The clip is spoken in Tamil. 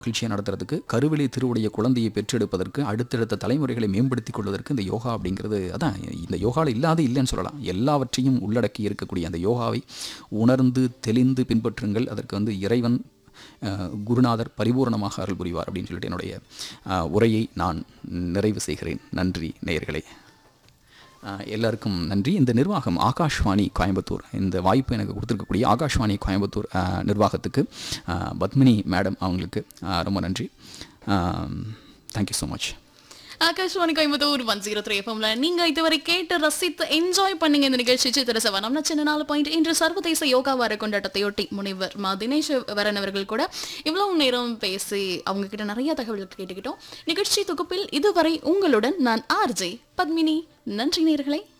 மகிழ்ச்சியாக நடத்துறதுக்கு கருவிலை திருவுடைய குழந்தையை பெற்றெடுப்பதற்கு அடுத்தடுத்த தலைமுறைகளை மேம்படுத்திக் கொள்வதற்கு இந்த யோகா அப்படிங்கிறது அதான் இந்த யோகாவில் இல்லாத இல்லைன்னு சொல்லலாம் எல்லாவற்றையும் உள்ளடக்கி இருக்கக்கூடிய அந்த யோகாவை உணர்ந்து தெளிந்து பின்பற்றுங்கள் அதற்கு வந்து இறைவன் அஹ், குருநாதர் பரிபூரணமாக அருள் புரிவார் அப்படின்னு சொல்லிட்டு என்னுடைய அஹ், உரையை நான் நிறைவு செய்கிறேன் நன்றி நேயர்களே அஹ், எல்லாருக்கும் நன்றி இந்த நிர்வாகம் ஆகாஷ்வாணி கோயம்புத்தூர் இந்த வாய்ப்பு எனக்கு கொடுத்துருக்கக்கூடிய ஆகாஷ்வாணி கோயம்புத்தூர் அஹ், நிர்வாகத்துக்கு அஹ், பத்மினி மேடம் அவங்களுக்கு அஹ், ரொம்ப நன்றி thank you so much Akashvani Coimbatore one zero three எஃப்எம்ல நீங்க இதுவரை கேட்டு ரசித்து என்ஜாய் பண்ணீங்க இந்த நிகழ்ச்சி சித்திரசவா நம்ம சின்ன நாலு பாயிண்ட் இன்று சர்வதேச யோகா வார கொண்டாட்டத்தையொட்டி முனைவர் மா தினேஷ் வரன் அவர்கள் கூட இவ்வளவு நேரம் பேசி அவங்க கிட்ட நிறைய தகவல்கள் கேட்டுக்கிட்டோம் நிகழ்ச்சி தொகுப்பில் இதுவரை உங்களுடன் நான் ஆர்ஜே பத்மினி நன்றி நேர்களே